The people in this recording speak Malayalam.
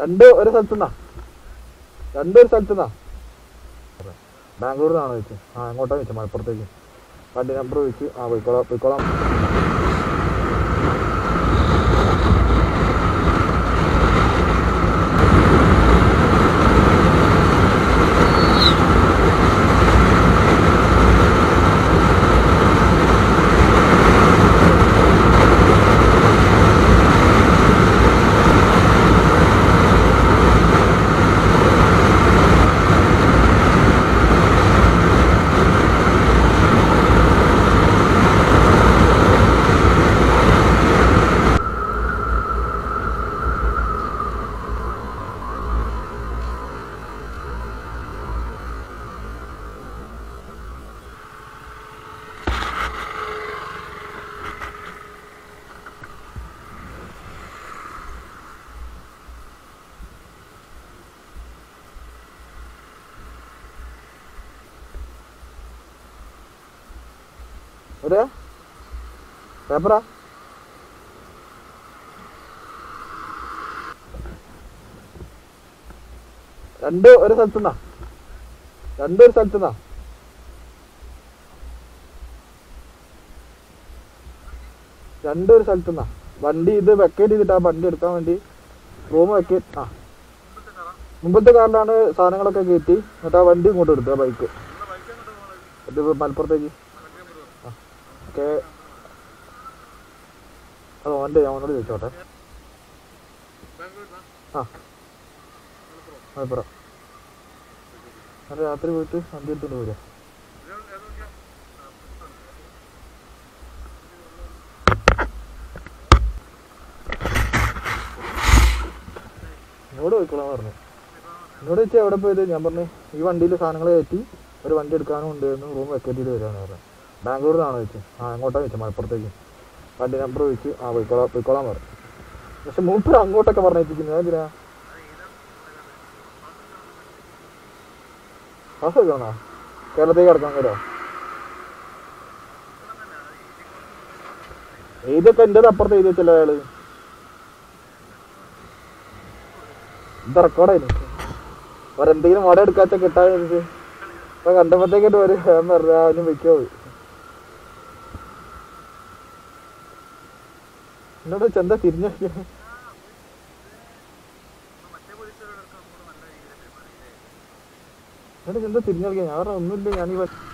രണ്ട് ഒരു സ്ഥലത്തുനിന്നാ രണ്ട് ഒരു സ്ഥലത്തുനിന്നാ ബാംഗ്ലൂരിൽ നിന്നാണോ ചോദിച്ചു ആ എങ്ങോട്ടാ ചോദിച്ചു മലപ്പുറത്തേക്ക് വണ്ടി നമ്പർ ചോദിച്ചു ആ പോയിക്കോളാം പോയിക്കോളാം ഒരു പേപ്പറാ രണ്ട് ഒരു സ്ഥലത്തുനിന്നാ രണ്ട് ഒരു സ്ഥലത്തുനിന്നാ രണ്ട് ഒരു സ്ഥലത്തുനിന്നാ വണ്ടി ഇത് വെക്കേറ്റ് ചെയ്തിട്ടാ വണ്ടി എടുക്കാൻ വേണ്ടി റൂം വെക്കേറ്റ് ആ മുമ്പത്തെ കാറിലാണ് സാധനങ്ങളൊക്കെ കയറ്റി എന്നിട്ട് ആ വണ്ടി ഇങ്ങോട്ട് എടുത്തു ആ ബൈക്ക് ഇത് മലപ്പുറത്തേക്ക് ഓക്കെ അത് ഓൻ്റെ ഞാൻ അവനോട് ചോദിച്ചോട്ടെ ആ മലപ്പുറം അത് രാത്രി പോയിട്ട് വണ്ടി എടുത്തോണ്ട് പോരാ എന്നോട് പോയിക്കോളാൻ പറഞ്ഞു എന്നോട് ചോദിച്ചാൽ എവിടെ പോയത് ഞാൻ പറഞ്ഞു ഈ വണ്ടിയിൽ സാധനങ്ങൾ കയറ്റി ഒരു വണ്ടി എടുക്കാനും ഉണ്ട് എന്ന് റൂം വെക്കേറ്റ് ചെയ്ത് വരാന്ന് പറഞ്ഞു ബാംഗ്ലൂരിലാണോ ചോദിച്ചു ആ എങ്ങോട്ടാ ചോദിച്ചു മലപ്പുറത്തേക്ക് വണ്ടി നമ്പർ ചോദിച്ചു ആ പോയിക്കോളാം പോയിക്കോളാൻ പറഞ്ഞു പക്ഷെ മൂപ്പർ അങ്ങോട്ടൊക്കെ പറഞ്ഞേപ്പിക്കുന്നു എന്തിനാ പാസ് എടുക്കണോ കേരളത്തേക്ക് കിടക്കാൻ കയറോ ഇതൊക്കെ എൻ്റെ അപ്പുറത്ത് എഴുതി വെച്ചല്ലോ അയാള് ഇത് റെക്കോർഡായിരുന്നു ഒരെന്തെങ്കിലും മോഡൽ എടുക്കാച്ച കിട്ടാൻ ഇപ്പൊ കണ്ടപ്പോഴത്തേക്കിട്ട് ഒരു ഞാൻ പറഞ്ഞു അവന് വെക്കോ എന്നോട് ചെന്താ തിരിഞ്ഞു എന്നോട് ചെന്താ തിരിഞ്ഞു കളിക്കാൻ ഞാൻ പറഞ്ഞു ഒന്നുമില്ല ഞാൻ ഈ